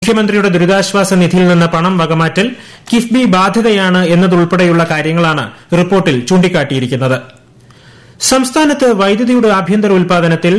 മുഖ്യമന്ത്രിയുടെ ദുരിതാശ്വാസ നിധിയിൽ നിന്ന് പണം വകമാറ്റൽ കിഫ്ബി ബാധ്യതയാണ് എന്നതുൾപ്പെടെയുള്ള കാര്യങ്ങളാണ് റിപ്പോർട്ടിൽ ചൂണ്ടിക്കാട്ടിയിരിക്കുന്നത് സംസ്ഥാനത്ത് വൈദ്യുതിയുടെ ആഭ്യന്തര ഉൽപാദനത്തിൽ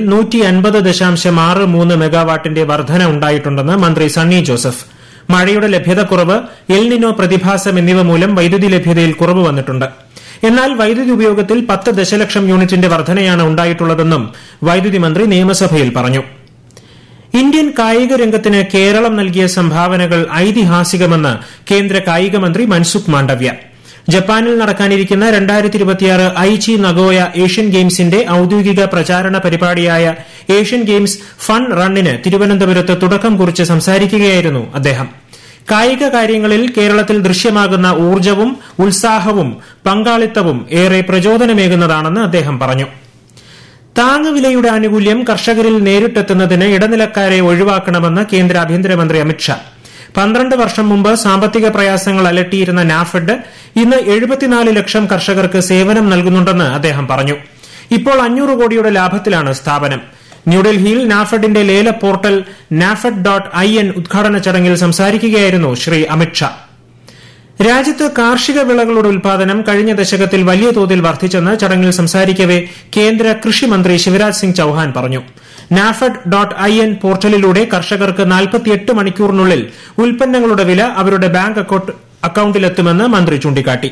മെഗാവാട്ടിന്റെ വർധന ഉണ്ടായിട്ടുണ്ടെന്ന് മന്ത്രി സണ്ണി ജോസഫ് മഴയുടെ ലഭ്യതക്കുറവ് എൽനിനോ പ്രതിഭാസം എന്നിവ മൂലം വൈദ്യുതി ലഭ്യതയിൽ കുറവ് വന്നിട്ടുണ്ട് എന്നാൽ വൈദ്യുതി ഉപയോഗത്തിൽ പത്ത് ദശലക്ഷം യൂണിറ്റിന്റെ വർധനയാണ് ഉണ്ടായിട്ടുള്ളതെന്നും വൈദ്യുതി മന്ത്രി നിയമസഭയിൽ പറഞ്ഞു ഇന്ത്യൻ കായിക രംഗത്തിന് കേരളം നൽകിയ സംഭാവനകൾ ഐതിഹാസികമെന്ന് കേന്ദ്ര കായിക മന്ത്രി മൻസുഖ് മാണ്ഡവ്യ ജപ്പാനിൽ നടക്കാനിരിക്കുന്ന ഐച്ചി നഗോയ ഏഷ്യൻ ഗെയിംസിന്റെ ഔദ്യോഗിക പ്രചാരണ പരിപാടിയായ ഏഷ്യൻ ഗെയിംസ് ഫൺ റണ്ണിന് തിരുവനന്തപുരത്ത് തുടക്കം കുറിച്ച് സംസാരിക്കുകയായിരുന്നു അദ്ദേഹം കായിക കാര്യങ്ങളിൽ കേരളത്തിൽ ദൃശ്യമാകുന്ന ഊർജ്ജവും ഉത്സാഹവും പങ്കാളിത്തവും ഏറെ പ്രചോദനമേകുന്നതാണെന്ന് അദ്ദേഹം പറഞ്ഞു താങ്ങുവിലയുടെ ആനുകൂല്യം കർഷകരിൽ നേരിട്ടെത്തുന്നതിന് ഇടനിലക്കാരെ ഒഴിവാക്കണമെന്ന് കേന്ദ്ര ആഭ്യന്തരമന്ത്രി അമിത്ഷാ പന്ത്രണ്ട് വർഷം മുമ്പ് സാമ്പത്തിക പ്രയാസങ്ങൾ അലട്ടിയിരുന്ന നാഫെഡ് ഇന്ന് എഴുപത്തിനാല് ലക്ഷം കർഷകർക്ക് സേവനം നൽകുന്നുണ്ടെന്ന് അദ്ദേഹം പറഞ്ഞു ഇപ്പോൾ അഞ്ഞൂറ് കോടിയുടെ ലാഭത്തിലാണ് സ്ഥാപനം ന്യൂഡൽഹിയിൽ നാഫെഡിന്റെ ലേല portal NAFED dot I N ഉദ്ഘാടന ചടങ്ങിൽ സംസാരിക്കുകയായിരുന്നു ശ്രീ അമിത്ഷാ രാജ്യത്ത് കാർഷിക വിളകളുടെ ഉൽപാദനം കഴിഞ്ഞ ദശകത്തിൽ വലിയ തോതിൽ വർദ്ധിച്ചെന്ന് ചടങ്ങിൽ സംസാരിക്കവെ കേന്ദ്ര കൃഷിമന്ത്രി ശിവരാജ് സിംഗ് ചൌഹാൻ പറഞ്ഞു നാഫെഡ് ഡോട്ട് ഐ എൻ പോർട്ടലിലൂടെ കർഷകർക്ക് നാൽപ്പത്തിയെട്ട് മണിക്കൂറിനുള്ളിൽ ഉൽപ്പന്നങ്ങളുടെ വില അവരുടെ ബാങ്ക് അക്കൌണ്ടിലെത്തുമെന്ന് മന്ത്രി ചൂണ്ടിക്കാട്ടി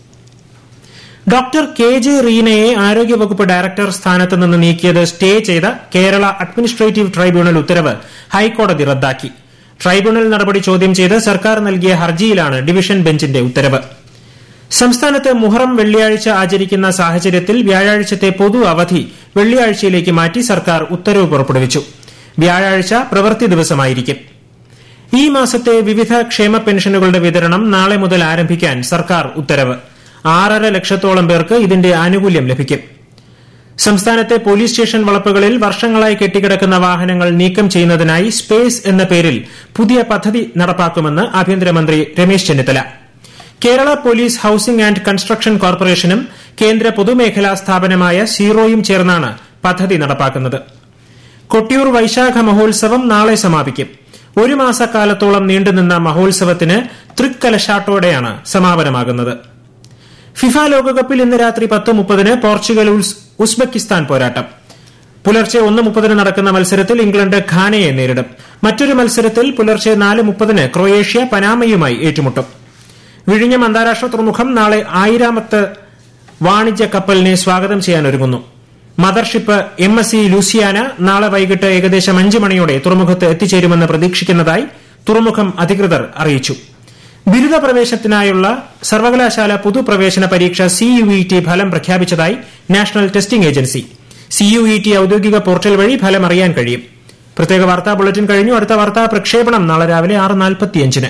ഡോക്ടർ കെ ജെ റീനയെ ആരോഗ്യവകുപ്പ് ഡയറക്ടർ സ്ഥാനത്ത് നിന്ന് നീക്കിയത് സ്റ്റേ ചെയ്ത കേരള അഡ്മിനിസ്ട്രേറ്റീവ് ട്രൈബ്യൂണൽ ഉത്തരവ് ഹൈക്കോടതി റദ്ദാക്കി ട്രൈബ്യൂണൽ നടപടി ചോദ്യം ചെയ്ത് സർക്കാർ നൽകിയ ഹർജിയിലാണ് ഡിവിഷൻ ബെഞ്ചിന്റെ ഉത്തരവ് സംസ്ഥാനത്ത് മുഹറം വെള്ളിയാഴ്ച ആചരിക്കുന്ന സാഹചര്യത്തിൽ വ്യാഴാഴ്ചത്തെ പൊതു അവധി വെള്ളിയാഴ്ചയിലേക്ക് മാറ്റി സർക്കാർ ഉത്തരവ് പുറപ്പെടുവിച്ചു വ്യാഴാഴ്ച പ്രവൃത്തി ദിവസമായിരിക്കും ഈ മാസത്തെ വിവിധ ക്ഷേമ പെൻഷനുകളുടെ വിതരണം നാളെ മുതൽ ആരംഭിക്കാൻ സർക്കാർ ഉത്തരവ് ആറര ലക്ഷത്തോളം പേർക്ക് ഇതിന്റെ ആനുകൂല്യം ലഭിക്കും സംസ്ഥാനത്തെ പോലീസ് സ്റ്റേഷൻ വളപ്പുകളിൽ വർഷങ്ങളായി കെട്ടിക്കിടക്കുന്ന വാഹനങ്ങൾ നീക്കം ചെയ്യുന്നതിനായി സ്പേസ് എന്ന പേരിൽ പുതിയ പദ്ധതി നടപ്പാക്കുമെന്ന് ആഭ്യന്തരമന്ത്രി Ramesh Chennithala Kerala police housing and construction കോർപ്പറേഷനും കേന്ദ്ര പൊതുമേഖലാ സ്ഥാപനമായ സീറോയും ചേർന്നാണ് പദ്ധതി നടപ്പാക്കുന്നത് കൊട്ടിയൂർ വൈശാഖ മഹോത്സവം നാളെ സമാപിക്കും ഒരു മാസക്കാലത്തോളം നീണ്ടുനിന്ന മഹോത്സവത്തിന് തൃക്കലശാട്ടോടെയാണ് സമാപനമാകുന്നത് ഫിഫ ലോകകപ്പിൽ ഇന്ന് രാത്രി പത്ത് മുപ്പതിന് പോർച്ചുഗൽ ഉസ്ബെക്കിസ്ഥാൻ പോരാട്ടം പുലർച്ചെ ഒന്ന് മുപ്പതിന് നടക്കുന്ന മത്സരത്തിൽ ഇംഗ്ലണ്ട് ഘാനയെ നേരിടും മറ്റൊരു മത്സരത്തിൽ പുലർച്ചെ നാല് മുപ്പതിന് ക്രൊയേഷ്യ പനാമയുമായി ഏറ്റുമുട്ടും വിഴിഞ്ഞം അന്താരാഷ്ട്ര തുറമുഖം നാളെ ആയിരാമത്ത് വാണിജ്യ കപ്പലിനെ സ്വാഗതം ചെയ്യാനൊരുങ്ങുന്നു mothership M S C Luciana നാളെ വൈകിട്ട് ഏകദേശം അഞ്ച് മണിയോടെ തുറമുഖത്ത് എത്തിച്ചേരുമെന്ന് പ്രതീക്ഷിക്കുന്നതായി തുറമുഖം അധികൃതർ അറിയിച്ചു ബിരുദ പ്രവേശനത്തിനായുള്ള സർവകലാശാല പൊതുപ്രവേശന പരീക്ഷ സിയുഇടി ഫലം പ്രഖ്യാപിച്ചതായി നാഷണൽ ടെസ്റ്റിംഗ് ഏജൻസി സിയുഇടി ഔദ്യോഗിക പോർട്ടൽ വഴി ഫലം അറിയാൻ കഴിയും പ്രത്യേക വാർത്താ ബുള്ളറ്റിൻ കഴിഞ്ഞു അടുത്ത വാർത്താ പ്രക്ഷേപണം നാളെ രാവിലെ ആറ് നാൽപ്പത്തിയഞ്ചിന്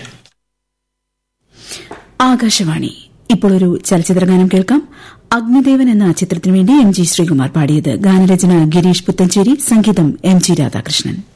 ആകാശവാണി ഇപ്പോൾ ഒരു ചലച്ചിത്രഗാനം കേൾക്കാം അഗ്നിദേവൻ എന്ന ചിത്രത്തിനുവേണ്ടി എം ജി ശ്രീകുമാർ പാടിയത് ഗാനരചന ഗിരീഷ് പുത്തഞ്ചേരി സംഗീതം എം ജി രാധാകൃഷ്ണൻ